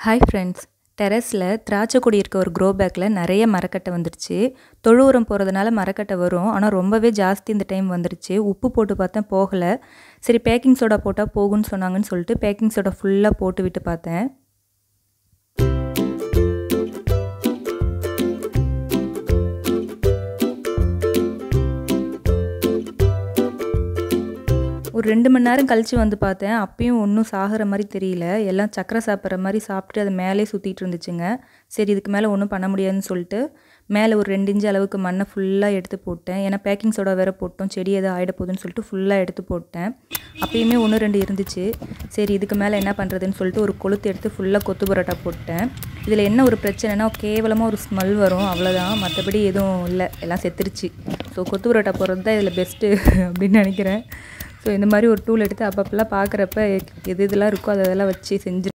hi friends டெரஸில் திராட்சை கொடி இருக்க ஒரு க்ரோ பேக்கில் நிறைய மரக்கட்டை வந்துருச்சு தொழு உரம் போகிறதுனால மரக்கட்டை வரும் ஆனால் ரொம்பவே ஜாஸ்தி இந்த டைம் வந்துருச்சு உப்பு போட்டு பார்த்தேன் போகலை சரி பேக்கிங் சோடா போட்டால் போகும்னு சொன்னாங்கன்னு சொல்லிட்டு பேக்கிங் சோடா ஃபுல்லாக போட்டு விட்டு பார்த்தேன் ஒரு ரெண்டு மணி நேரம் கழித்து வந்து பார்த்தேன் அப்பயும் ஒன்றும் சாகிற மாதிரி தெரியல எல்லாம் சக்கரை சாப்பிட்ற மாதிரி சாப்பிட்டு அது மேலே சுற்றிட்டு இருந்துச்சுங்க சரி இதுக்கு மேலே ஒன்றும் பண்ண முடியாதுன்னு சொல்லிட்டு மேலே ஒரு ரெண்டு இன்ச்சு அளவுக்கு மண்ணை ஃபுல்லாக எடுத்து போட்டேன் ஏன்னா பேக்கிங் சோடா வேறு போட்டோம் செடி எதாவது ஆகிட போகுதுன்னு சொல்லிட்டு ஃபுல்லாக எடுத்து போட்டேன் அப்பயுமே ஒன்று ரெண்டு இருந்துச்சு சரி இதுக்கு மேலே என்ன பண்ணுறதுன்னு சொல்லிட்டு ஒரு கொளுத்து எடுத்து ஃபுல்லாக கொத்து பரோட்டா போட்டேன் இதில் என்ன ஒரு பிரச்சனைனா கேவலமாக ஒரு ஸ்மெல் வரும் அவ்வளோதான் மற்றபடி எதுவும் இல்லை எல்லாம் செத்துருச்சு ஸோ கொத்து பரோட்டா போடுறது தான் இதில் பெஸ்ட்டு அப்படின்னு நினைக்கிறேன் ஸோ இந்த மாதிரி ஒரு டூல் எடுத்து அப்பப்பெல்லாம் பார்க்குறப்ப எது இதெல்லாம் இருக்கோ அதெல்லாம் வச்சு செஞ்சு